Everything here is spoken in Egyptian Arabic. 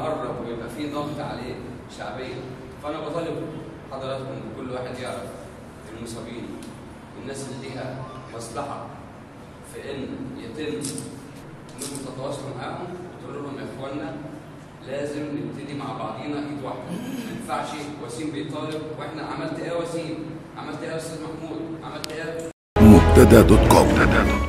يقرب ويبقى فيه ضغط عليه شعبيا فانا بطالب حضراتكم كل واحد يعرف المصابين والناس اللي ليها مصلحه في ان يتم انكم تتواصلوا معاهم وتقولوا لهم يا اخوانا لازم نبتدي مع بعضينا ايد واحده ما ينفعش وسيم بيطالب واحنا عملت ايه يا وسيم عملت ايه يا استاذ محمود عملت ايه مبتدا دوت كوم